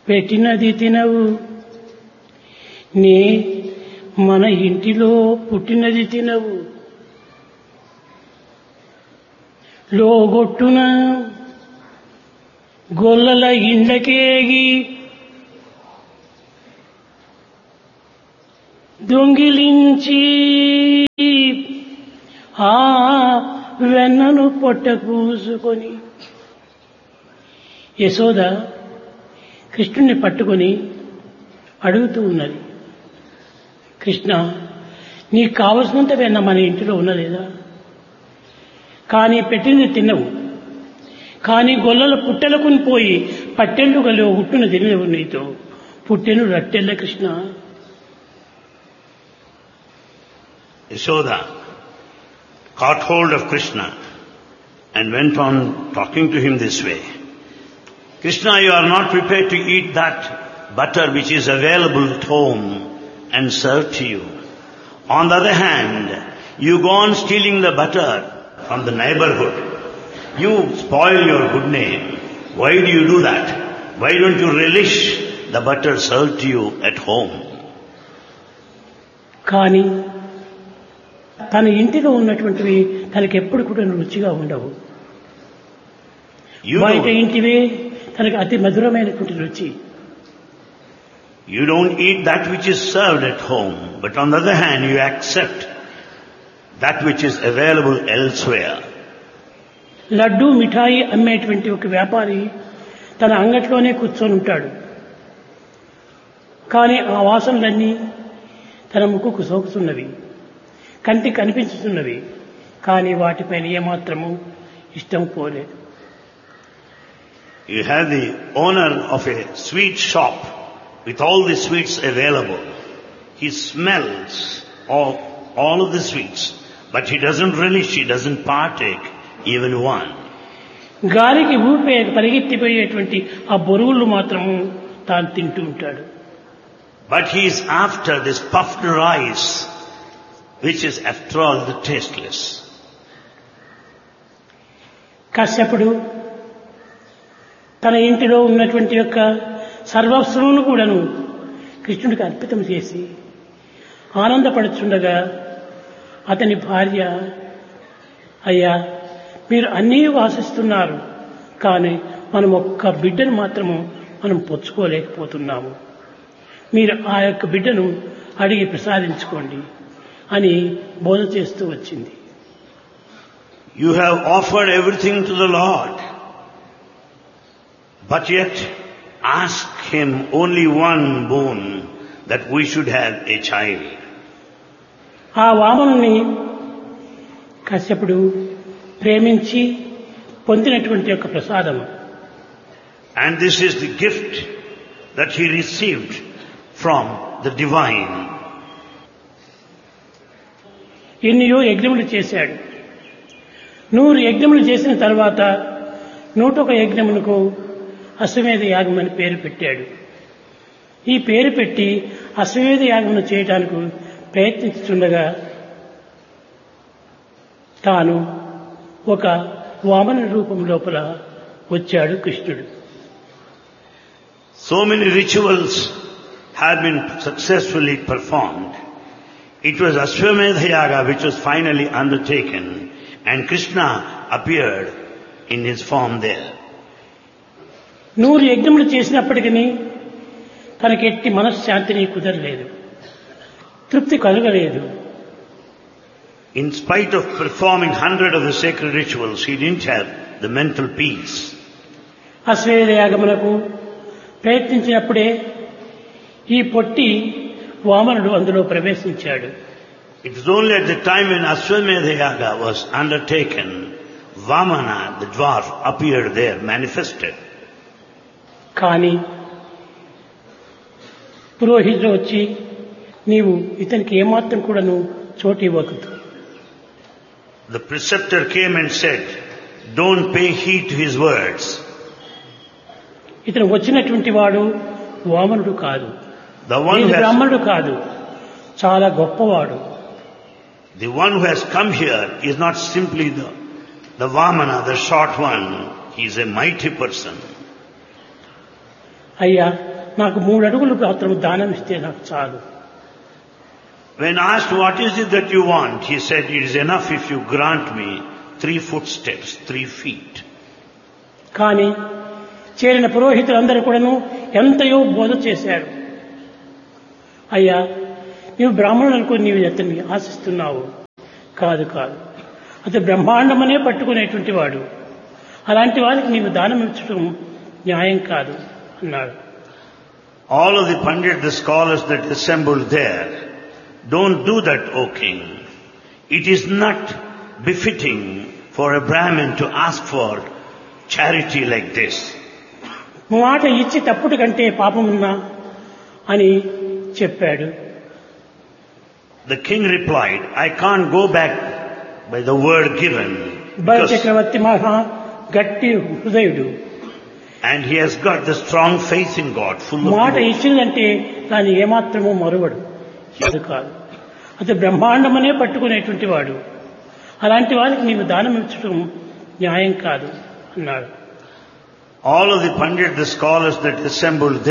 పెట్టినది తినవు నీ మన ఇంటిలో పుట్టినది తినవు లోగొట్టున గొల్లల ఇండ్లకేగి దొంగిలించి ఆ వెన్నను పొట్ట పూసుకొని యశోద కృష్ణుణ్ణి పట్టుకొని అడుగుతూ ఉన్నది కృష్ణ నీకు కావలసినంత వెన్న మన ఇంటిలో ఉన్నలేదా కానీ పెట్టింది తిన్నవు కానీ గొల్లల పుట్టెలకు పోయి పట్టెళ్ళు గలి ఉట్టున తినవు నీతో పుట్టెను రట్టెళ్ళ Krishna Yashoda caught hold of Krishna and went on talking to him this way. Krishna, you are not prepared to eat that butter which is available at home and served to you. On the other hand, you go on stealing the butter from the neighborhood. You spoil your good name. Why do you do that? Why don't you relish the butter served to you at home? కానీ తన ఇంటిలో ఉన్నటువంటివి తనకి ఎప్పుడు కూడా రుచిగా ఉండవు You బయట don't, ఇంటివే తనకి అతి మధురమైనటువంటి రుచి you don't eat that which is served at home, but on the other hand, you accept that which is available elsewhere. Laddu మిఠాయి అమ్మేటువంటి ఒక వ్యాపారి తన అంగట్లోనే కూర్చొని ఉంటాడు కానీ ఆ వాసనలన్నీ తన ముక్కుకు సోకుతున్నవి కంటికి కనిపించుతున్నవి కానీ వాటిపైన ఏమాత్రము ఇష్టం పోలేదు You have the owner of a sweet shop with all the sweets available. He smells all, all of the sweets, but he doesn't relish, he doesn't partake even one. గాలికి ఊపే పరిగెత్తిపోయేటువంటి ఆ బొరుగులు మాత్రము తాను తింటూ ఉంటాడు But he is after this puffed rice, which is after all the tasteless. కశ్యపుడు తన ఇంటిలో ఉన్నటువంటి యొక్క సర్వస్వమును కూడాను కృష్ణుడికి అర్పితం చేసి ఆనందపడుచుండగా అతని భార్య అయ్యా మీరు అన్నీ వాసిస్తున్నారు కానీ మనం ఒక్క బిడ్డను మాత్రము మనం పొచ్చుకోలేకపోతున్నాము మీరు ఆ యొక్క బిడ్డను అడిగి ప్రసాదించుకోండి అని బోధ చేస్తూ వచ్చింది You have offered everything to the Lord, but yet ask Him only one boon, that we should have a child. ఆ వామనుని కశ్యపుడు ప్రేమించి పొందినటువంటి యొక్క ప్రసాదము And this is the gift that he received from the divine. ఎన్నో యజ్ఞములు చేశాడు నూరు యజ్ఞములు చేసిన తర్వాత నూటొక యజ్ఞములకు అశ్వమేధ యాగం అని పేరు పెట్టాడు ఈ పేరు పెట్టి అశ్వమేధ యాగమును చేయడానికి ప్రయత్నిస్తుండగా తాను ఒక వామన రూపం లోపల వచ్చాడు కృష్ణుడు So many rituals have been successfully performed. It was Ashwamedha Yaga which was finally undertaken and Krishna appeared in his form there. నూరు యజ్ఞములు చేసినప్పటికీ తనకి ఎట్టి మనశ్శాంతిని కుదరలేదు తృప్తి కలగలేదు In spite of performing hundred of the sacred rituals, he didn't have the mental peace. అశ్వేధ యాగమునకు ప్రయత్నించినప్పుడే ఈ పొట్టి వామనుడు అందులో ప్రవేశించాడు It was only at the time when Ashwamedha Yaga was undertaken, Vamana, the dwarf, appeared there, manifested. కానీ పురోహితుడు వచ్చి నీవు ఇతనికి ఏమాత్రం కూడాను చోటు ఇవ్వకూడదు The preceptor came and said, don't pay heed to his words. ఇతను వచ్చినటువంటి వాడు వామనుడు కాదు The one, ఈయన who has, బ్రాహ్మణుడు కాదు చాలా గొప్పవాడు the one who has come here is not simply the, the Vamana, the short one. He is a mighty person. అయ్యా నాకు మూడు అడుగులు మాత్రం దానం ఇస్తే నాకు చాలు When asked what is it that you want, he said, it is enough if you grant me three footsteps, three feet. కానీ చేరిన పురోహితులందరూ కూడాను ఎంతయో బోధ చేశారు అయ్యా నీవు బ్రాహ్మణులు అనుకుని నీవు అతన్ని ఆశిస్తున్నావు కాదు కాదు అతను బ్రహ్మాండమనే పట్టుకునేటువంటి వాడు అలాంటి వారికి నీవు దానం ఇచ్చడం న్యాయం కాదు అన్నాడు All of the Pandit, the scholars that assembled there, don't do that, O king. It is not befitting for a Brahmin to ask for charity like this. మాట ఇచ్చి తప్పుడు కంటే పాపమున్నా అని చెప్పాడు The king replied, I can't go back by the word given. బల Because, చక్రవర్తి మహా గట్టి హృదయుడు and he has got the strong faith in God, full of మాట devotion. ఇచ్చిందంటే దాన్ని ఏమాత్రమూ మరువడు అది కాదు అతను బ్రహ్మాండమనే పట్టుకునేటువంటి వాడు అలాంటి వారికి నీవు దానం ఇచ్చడం న్యాయం కాదు అన్నాడు All of the Pandit, the scholars that assembled